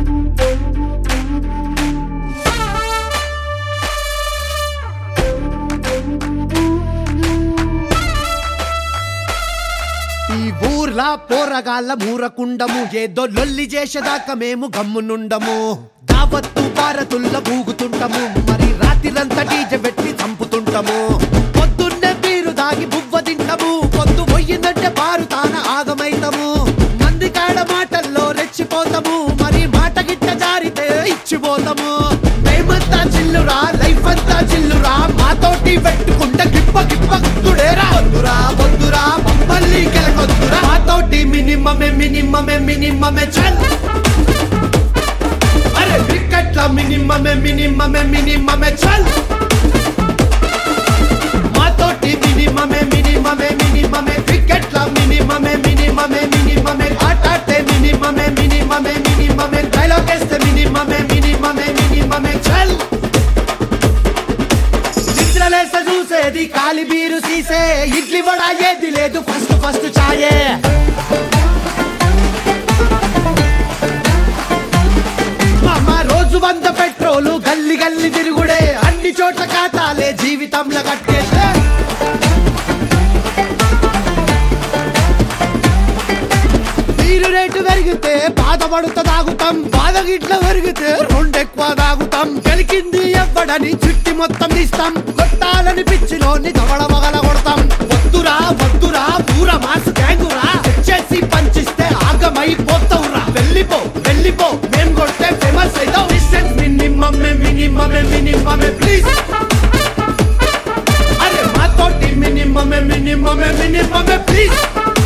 ఈ ఊర్లా పోరగాళ్ళ మూరకుండము ఏదో లొల్లి చేసేదాకా మేము గమ్మునుండము దావత్తు భారతుల్ల బూగుతుంటము మరి రాత్రిరంతా డీజె పెట్టి చంపుతుంటము పొద్దున్నే బీరు దాగి బువ్వ తింటము పొద్దు పోయిందంటే బారు తాన ఆగమైతము మంది కాడ మాటల్లో రెచ్చిపోతాము మరి మాట గిట్ట జారితే ఇచ్చిపోతాము మేమంతా చిల్లురా లైఫ్ అంతా చిల్లురా మాతోటి పెట్టుకుంటే గిప్ప గిప్ప గుర్తుడేరా వద్దురా వద్దురా మమ్మల్ని కెలకొద్దురా మాతోటి మినిమమే మినిమమే మినిమమే చల్ అరే క్రికెట్ల మినిమమే మినిమమే మినిమమే చల్ మాతోటి మినిమమే మినిమమే మినిమమే క్రికెట్ల మినిమమే మినిమమే మినిమమే ఆటాటే మినిమమే మినిమమే మినిమమే డైలాగ్ వేస్తే మినిమమే మినిమమే మినిమమే చల్ నిద్రలేస చూసేది కాలి బీరు సీసే ఇడ్లీ వడ ఏది లేదు ఫస్ట్ ఫస్ట్ చాయే మామ రోజు వంద పెట్రోలు గల్లి గల్లి తిరుగుడే అన్ని చోట్ల ఖాతాలే జీవితంలో కట్టేసే నీరు రేటు పెరిగితే బాధపడుతా తాగుతాం బాధ గిట్ల పెరిగితే రెండెక్కువ తాగుతాం గెలికింది ఎవ్వడని చుట్టి మొత్తం ఇస్తాం కొట్టాలని పిచ్చిలోని దవడ మగల కొడతాం వద్దురా వద్దురా దూర మాస్ గ్యాంగురా చేసి పంచిస్తే ఆగమైపోతావురా వెళ్ళిపో వెళ్ళిపో మేం కొడితే ఫేమస్ అవుతాం డిస్టెన్స్ మినిమమే మినిమమే మినిమమే ప్లీజ్ అరే మాతోటి మినిమమే మినిమమే మినిమమే ప్లీజ్